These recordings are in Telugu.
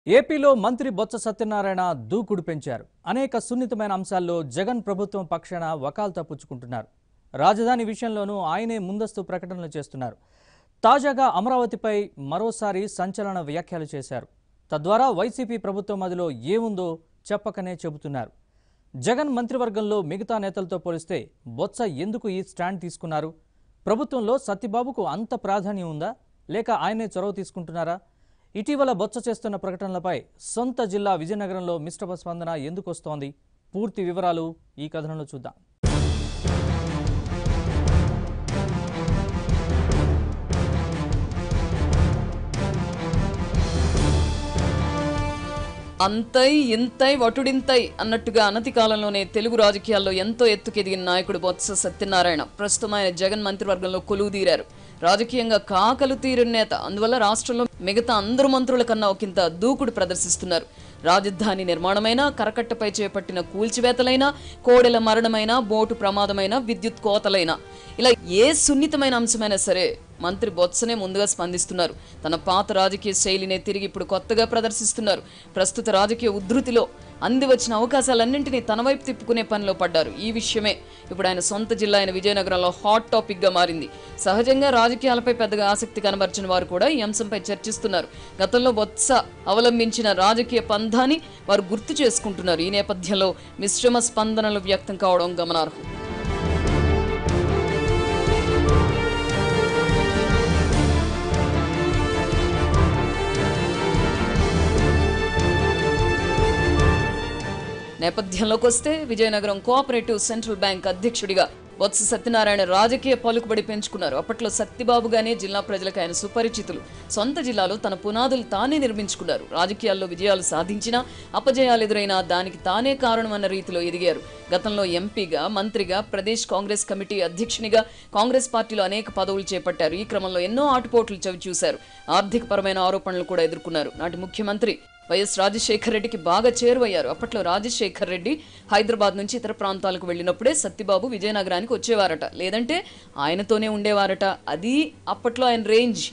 ఏపీలో మంత్రి బొత్స సత్యనారాయణ దూకుడు పెంచారు అనేక సున్నితమైన అంశాల్లో జగన్ ప్రభుత్వం పక్షాన వకాల్తా పుచ్చుకుంటున్నారు రాజధాని విషయంలోనూ ఆయనే ముందస్తు ప్రకటనలు చేస్తున్నారు తాజాగా అమరావతిపై మరోసారి సంచలన వ్యాఖ్యలు చేశారు తద్వారా వైసీపీ ప్రభుత్వం అదిలో ఏముందో చెప్పకనే చెబుతున్నారు జగన్ మంత్రివర్గంలో మిగతా నేతలతో పోలిస్తే బొత్స ఎందుకు ఈ స్టాండ్ తీసుకున్నారు ప్రభుత్వంలో సత్యబాబుకు అంత ప్రాధాన్యం ఉందా లేక ఆయనే చొరవ తీసుకుంటున్నారా ఇటీవల బొత్స చేస్తున్న ప్రకటనలపై సొంత జిల్లా విజయనగరంలో మిశ్రమ స్పందన ఎందుకు వస్తోంది పూర్తి వివరాలు ఈ కథనంలో చూద్దాం అంతై ఇంతై వటుడింతై అన్నట్టుగా అనతి కాలంలోనే తెలుగు రాజకీయాల్లో ఎంతో ఎత్తుకెదిగిన నాయకుడు బొత్స సత్యనారాయణ ప్రస్తుతం ఆయన జగన్ మంత్రివర్గంలో కొలువుదీరారు రాజకీయంగా కాకలు తీరిన నేత అందువల్ల రాష్ట్రంలో మిగతా అందరు మంత్రుల కన్నా ఒకంత దూకుడు ప్రదర్శిస్తున్నారు రాజధాని నిర్మాణమైనా కరకట్టపై చేపట్టిన కూల్చివేతలైనా కోడెల మరణమైనా బోటు ప్రమాదమైనా విద్యుత్ కోతలైనా ఇలా ఏ సున్నితమైన అంశమైనా సరే మంత్రి బొత్సనే ముందుగా స్పందిస్తున్నారు తన పాత రాజకీయ శైలినే తిరిగి ఇప్పుడు కొత్తగా ప్రదర్శిస్తున్నారు ప్రస్తుత రాజకీయ ఉద్ధృతిలో అంది వచ్చిన అవకాశాలన్నింటినీ తన వైపు తిప్పుకునే పనిలో పడ్డారు ఈ విషయమే ఇప్పుడు ఆయన సొంత జిల్లా అయిన విజయనగరంలో హాట్ టాపిక్ గా మారింది సహజంగా రాజకీయాలపై పెద్దగా ఆసక్తి కనబర్చిన వారు కూడా ఈ అంశంపై చర్చిస్తున్నారు గతంలో బొత్స అవలంబించిన రాజకీయ పంధాన్ని వారు గుర్తు చేసుకుంటున్నారు ఈ నేపథ్యంలో మిశ్రమ స్పందనలు వ్యక్తం కావడం గమనార్హం నేపథ్యంలోకి వస్తే విజయనగరం కోఆపరేటివ్ సెంట్రల్ బ్యాంక్ అధ్యక్షుడిగా బొత్స సత్యనారాయణ రాజకీయ పలుకుబడి పెంచుకున్నారు అప్పట్లో సత్యబాబుగానే జిల్లా ప్రజలకు ఆయన సుపరిచితులు సొంత జిల్లాలో తన పునాదులు తానే నిర్మించుకున్నారు రాజకీయాల్లో విజయాలు సాధించినా అపజయాలు ఎదురైనా దానికి తానే కారణమన్న రీతిలో ఎదిగారు గతంలో ఎంపీగా మంత్రిగా ప్రదేశ్ కాంగ్రెస్ కమిటీ అధ్యక్షునిగా కాంగ్రెస్ పార్టీలో అనేక పదవులు చేపట్టారు ఈ క్రమంలో ఎన్నో ఆటుపోట్లు చవి చూశారు ఆర్థికపరమైన ఆరోపణలు కూడా ఎదుర్కొన్నారు నాటి ముఖ్యమంత్రి వైఎస్ రాజశేఖర్ రెడ్డికి బాగా చేరువయ్యారు అప్పట్లో రాజశేఖర్ రెడ్డి హైదరాబాద్ నుంచి ఇతర ప్రాంతాలకు వెళ్ళినప్పుడే సత్యబాబు విజయనగరానికి వచ్చేవారట లేదంటే ఆయనతోనే ఉండేవారట అది అప్పట్లో ఆయన రేంజ్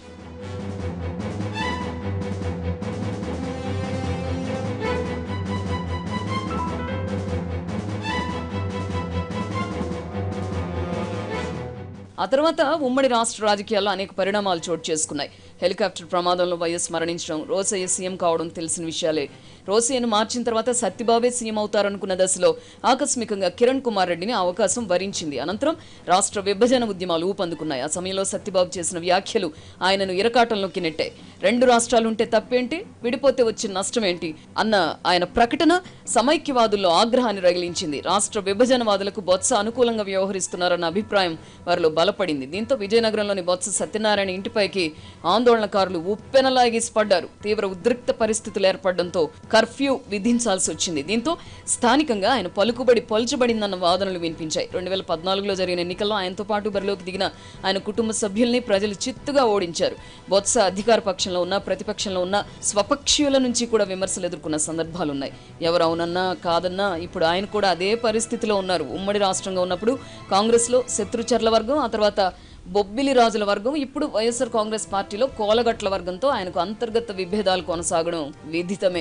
ఆ తర్వాత ఉమ్మడి రాష్ట్ర రాజకీయాల్లో అనేక పరిణామాలు చోటు చేసుకున్నాయి హెలికాప్టర్ ప్రమాదంలో వైఎస్ మరణించడం రోసయ్య సీఎం కావడం తెలిసిన విషయాలే రోసయ్యను మార్చిన తర్వాత సత్యబాబే సీఎం అవుతారనుకున్న దశలో ఆకస్మికంగా కిరణ్ కుమార్ రెడ్డిని ఆ అవకాశం వరించింది అనంతరం రాష్ట్ర విభజన ఉద్యమాలు ఊపందుకున్నాయి ఆ సమయంలో సత్యబాబు చేసిన వ్యాఖ్యలు ఆయనను ఇరకాటంలోకి నెట్టాయి రెండు రాష్ట్రాలుంటే తప్పేంటి విడిపోతే వచ్చిన నష్టం ఏంటి అన్న ఆయన ప్రకటన సమైక్యవాదుల్లో ఆగ్రహాన్ని రగిలించింది రాష్ట్ర విభజనవాదులకు బొత్స అనుకూలంగా వ్యవహరిస్తున్నారన్న అభిప్రాయం వారిలో బలపడింది దీంతో విజయనగరంలోని బొత్స సత్యనారాయణ ఇంటిపైకి ఆందోళనకారులు ఉప్పెనలాగేసి పడ్డారు తీవ్ర ఉద్రిక్త పరిస్థితులు ఏర్పడడంతో కర్ఫ్యూ విధించాల్సి వచ్చింది దీంతో స్థానికంగా ఆయన పలుకుబడి పొల్చబడిందన్న వాదనలు వినిపించాయి రెండు వేల పద్నాలుగులో జరిగిన ఎన్నికల్లో ఆయనతో పాటు బరిలోకి దిగిన ఆయన కుటుంబ సభ్యుల్ని ప్రజలు చిత్తుగా ఓడించారు బొత్స అధికార పక్షంలో ఉన్న ప్రతిపక్షంలో ఉన్న స్వపక్షీయుల నుంచి కూడా విమర్శలు ఎదుర్కొన్న సందర్భాలున్నాయి ఎవరు అవునన్నా కాదన్నా ఇప్పుడు ఆయన కూడా అదే పరిస్థితిలో ఉన్నారు ఉమ్మడి రాష్ట్రంగా ఉన్నప్పుడు కాంగ్రెస్లో శత్రుచర్ల వర్గం ఆ తర్వాత బొబ్బిలి రాజుల వర్గం ఇప్పుడు వైఎస్ఆర్ కాంగ్రెస్ పార్టీలో కోలగట్ల వర్గంతో ఆయనకు అంతర్గత విభేదాలు కొనసాగడం విదితమే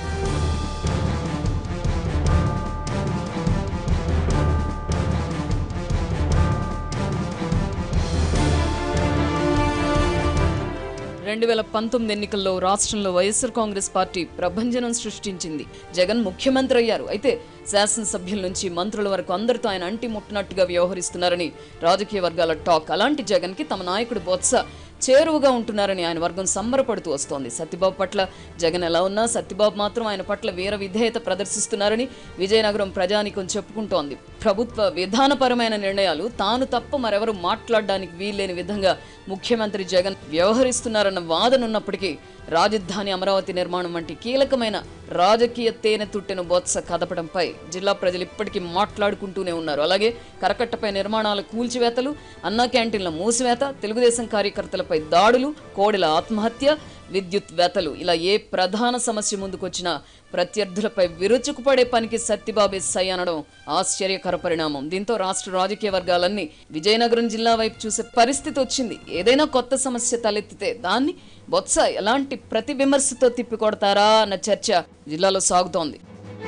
రెండు వేల పంతొమ్మిది ఎన్నికల్లో రాష్ట్రంలో వైఎస్ఆర్ కాంగ్రెస్ పార్టీ ప్రభంజనం సృష్టించింది జగన్ ముఖ్యమంత్రి అయ్యారు అయితే శాసనసభ్యుల నుంచి మంత్రుల వరకు అందరితో ఆయన అంటి ముట్టినట్టుగా వ్యవహరిస్తున్నారని రాజకీయ వర్గాల టాక్ అలాంటి జగన్కి తమ నాయకుడు బొత్స చేరువగా ఉంటున్నారని ఆయన వర్గం సంబరపడుతూ వస్తోంది సత్యబాబు పట్ల జగన్ ఎలా ఉన్నా సత్యబాబు మాత్రం ఆయన పట్ల వీర విధేయత ప్రదర్శిస్తున్నారని విజయనగరం ప్రజానికం చెప్పుకుంటోంది ప్రభుత్వ విధానపరమైన నిర్ణయాలు తాను తప్ప మరెవరు మాట్లాడడానికి వీల్లేని విధంగా ముఖ్యమంత్రి జగన్ వ్యవహరిస్తున్నారన్న వాదన ఉన్నప్పటికీ రాజధాని అమరావతి నిర్మాణం వంటి కీలకమైన రాజకీయ తేనె తుట్టెను బొత్స కదపడంపై జిల్లా ప్రజలు ఇప్పటికీ మాట్లాడుకుంటూనే ఉన్నారు అలాగే కరకట్టపై నిర్మాణాల కూల్చివేతలు అన్నా క్యాంటీన్ల మూసివేత తెలుగుదేశం కార్యకర్తలపై దాడులు కోడెల ఆత్మహత్య విద్యుత్ వెతలు ఇలా ఏ ప్రధాన సమస్య ముందుకొచ్చినా ప్రత్యర్థులపై విరుచుకుపడే పనికి సత్యబాబే సై అనడం ఆశ్చర్యకర పరిణామం దీంతో రాష్ట్ర రాజకీయ వర్గాలన్నీ విజయనగరం జిల్లా వైపు చూసే పరిస్థితి వచ్చింది ఏదైనా కొత్త సమస్య తలెత్తితే దాన్ని బొత్స ఎలాంటి ప్రతి విమర్శతో తిప్పికొడతారా అన్న చర్చ జిల్లాలో సాగుతోంది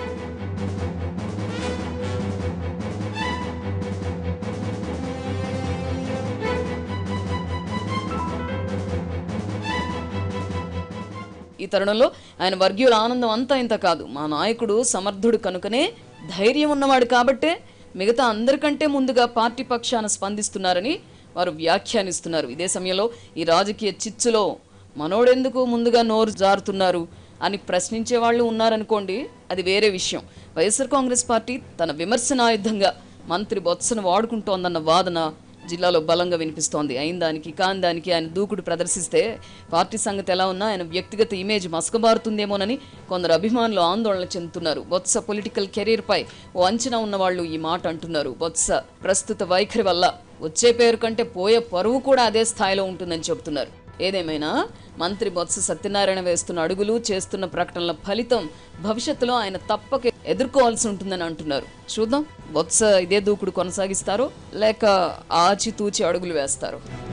ఈ తరుణంలో ఆయన వర్గీయుల ఆనందం అంతా ఇంత కాదు మా నాయకుడు సమర్థుడు కనుకనే ధైర్యం ఉన్నవాడు కాబట్టే మిగతా అందరికంటే ముందుగా పార్టీ పక్షాన స్పందిస్తున్నారని వారు వ్యాఖ్యానిస్తున్నారు ఇదే సమయంలో ఈ రాజకీయ చిచ్చులో మనోడెందుకు ముందుగా నోరు జారుతున్నారు అని ప్రశ్నించే వాళ్ళు ఉన్నారనుకోండి అది వేరే విషయం వైఎస్ఆర్ కాంగ్రెస్ పార్టీ తన విమర్శనాయుధంగా మంత్రి బొత్సను వాడుకుంటోందన్న వాదన జిల్లాలో బలంగా వినిపిస్తోంది అయిన దానికి కాని దానికి ఆయన దూకుడు ప్రదర్శిస్తే పార్టీ సంగతి ఎలా ఉన్నా ఆయన వ్యక్తిగత ఇమేజ్ మసకబారుతుందేమోనని కొందరు అభిమానులు ఆందోళన చెందుతున్నారు బొత్స పొలిటికల్ కెరీర్ పై ఓ అంచనా ఉన్న వాళ్ళు ఈ మాట అంటున్నారు బొత్స ప్రస్తుత వైఖరి వల్ల వచ్చే పేరు కంటే పోయే పరువు కూడా అదే స్థాయిలో ఉంటుందని చెబుతున్నారు ఏదేమైనా మంత్రి బొత్స సత్యనారాయణ వేస్తున్న అడుగులు చేస్తున్న ప్రకటనల ఫలితం భవిష్యత్తులో ఆయన తప్పక ఎదుర్కోవాల్సి ఉంటుందని అంటున్నారు చూద్దాం బొత్స ఇదే దూకుడు కొనసాగిస్తారో లేక ఆచితూచి అడుగులు వేస్తారో